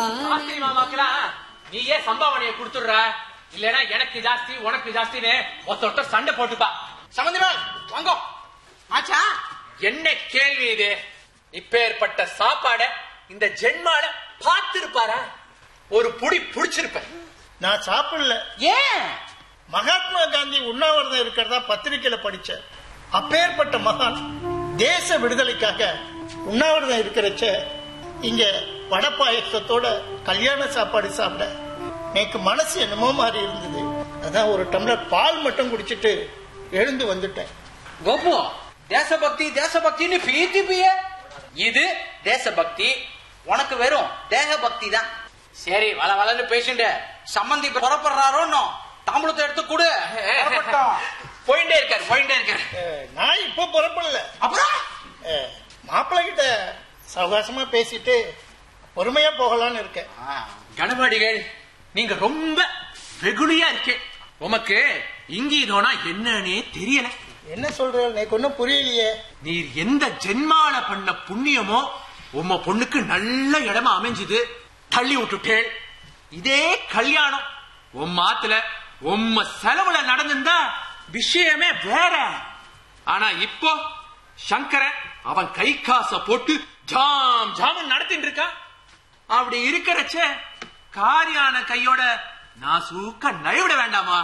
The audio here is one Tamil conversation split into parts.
ஆஸ்திரி மாமாக்கெல்லாம் நீ ஏன் சம்பாவனையை கொடுத்துடுற இல்லனா எனக்கு ஜாஸ்தி உனக்கு ஜாஸ்தின்னு ஒருத்த ஒருத்தர் சண்டை போட்டுப்பா சம்பந்திரால் வாங்கோ ஆச்சா என்ன கேள்வி இது இப்பேற்பட்ட சாப்பாட இந்த ஜென்மால பார்த்திருப்பாரா ஒரு புடி புடிச்சிருப்பேன் நான் சாப்பிடல ஏன் மகாத்மா காந்தி உண்ணாவிரதம் இருக்கிறதா பத்திரிக்கையில படிச்சேன் அப்பேற்பட்ட மகான் தேச விடுதலைக்காக உண்ணாவிரதம் இருக்கிறச்ச இங்க வடை பாயசத்தோட கல்யாண சாப்பாடு சாப்பிட எனக்கு மனசு என்னமோ மாதிரி இருந்தது அதான் ஒரு டம்ளர் பால் மட்டும் குடிச்சிட்டு எழுந்து வந்துட்டேன் கோபு தேசபக்தி தேசபக்தின்னு பீத்தி பிய இது தேசபக்தி உனக்கு வெறும் தேக பக்தி தான் சரி வள வளன்னு பேசிட்டு சம்பந்தி புறப்படுறாரோன்னு தாம்பூலத்தை எடுத்து கொடு புறப்பட்டோம். போயிட்டே இருக்காரு போயிட்டே இருக்காரு அஹ், நான் இப்போ புறப்படல அப்புறம் அஹ், மாப்பிள்ளை கிட்ட சவகாசமா பேசிட்டு பொறுமையா போகலான்னு இருக்கேன் ஆ, கணபாடிகள் நீங்க ரொம்ப வெகுளியா இருக்கே உமக்கு இங்கீதோனா என்னன்னே தெரியல என்ன சொல்ற எனக்கு ஒன்னும் புரியலையே நீர் எந்த ஜென்மால பண்ண புண்ணியமோ உம்ம பொண்ணுக்கு நல்ல இடமா அமைஞ்சுது தள்ளி விட்டுட்டேள் இதே கல்யாணம் உம்ம ஆத்துல உம்ம செலவுல நடந்திருந்தா விஷயமே வேற ஆனா இப்போ சங்கரன் அவன் கை காசை போட்டு ஜாம் ஜாமன் நடத்திட்டு இருக்கான் அப்படி இருக்கிறச்ச காரியான கையோட நான் சூக்க நழுவிட வேண்டாமா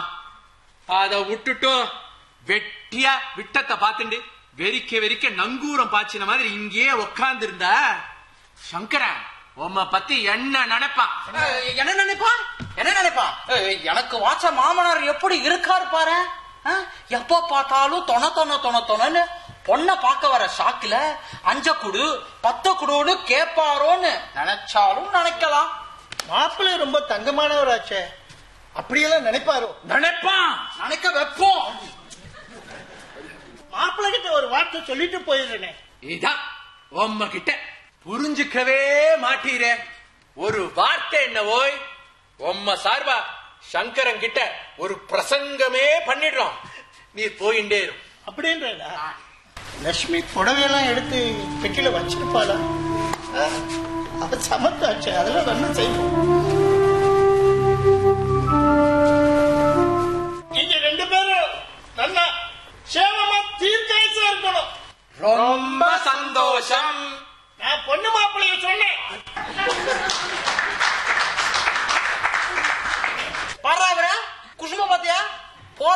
அத விட்டுட்டு வெட்டியா விட்டத்தை பார்த்துண்டு வெறிக்க வெறிக்க நங்கூரம் பாய்ச்சின மாதிரி இங்கேயே உக்காந்து இருந்தா சங்கரன் உம்ம பத்தி என்ன நினைப்பான் அஹ், என்ன நினைப்பா என்ன நினைப்பா அஹ், எனக்கு வாச்ச மாமனார் எப்படி இருக்காரு பாரு அஹ், எப்ப பார்த்தாலும் தொண தொண தொண தொணன்னு பொண்ண பார்க்க வர ஷாக்குல அஞ்ச குடு பத்து குடுன்னு கேப்பாரோன்னு நினைச்சாலும் நினைக்கலாம் மாப்பிள்ளை ரொம்ப தங்கமானவராச்சே அப்படியெல்லாம் நினைப்பாரோ நினைப்பான் நினைக்க வைப்போம் மாப்பிள்ளை கிட்ட ஒரு வார்த்தை சொல்லிட்டு போயிடுறேனே இதான் உம்ம கிட்ட புரிஞ்சுக்கவே மாட்டீரே ஒரு வார்த்தை என்ன ஓய் உம்ம சார்பா சங்கரன் கிட்ட ஒரு பிரசங்கமே பண்ணிடுறோம் நீ போயிண்டே இரு அப்படின்றா லட்சுமி புடவையெல்லாம் எடுத்து பெட்டியில வச்சிருப்பாளா ஆ, அவ சமத்தாச்சு அதெல்லாம் நல்லா செய்வோம் நீங்க ரெண்டு பேரும் நல்லா சேமமா தீர்க்காயசா இருக்கணும் ரொம்ப சந்தோஷம் நான் பொண்ணு மாப்பிள்ளைய சொன்னேன் பாரு குசும பாத்தியா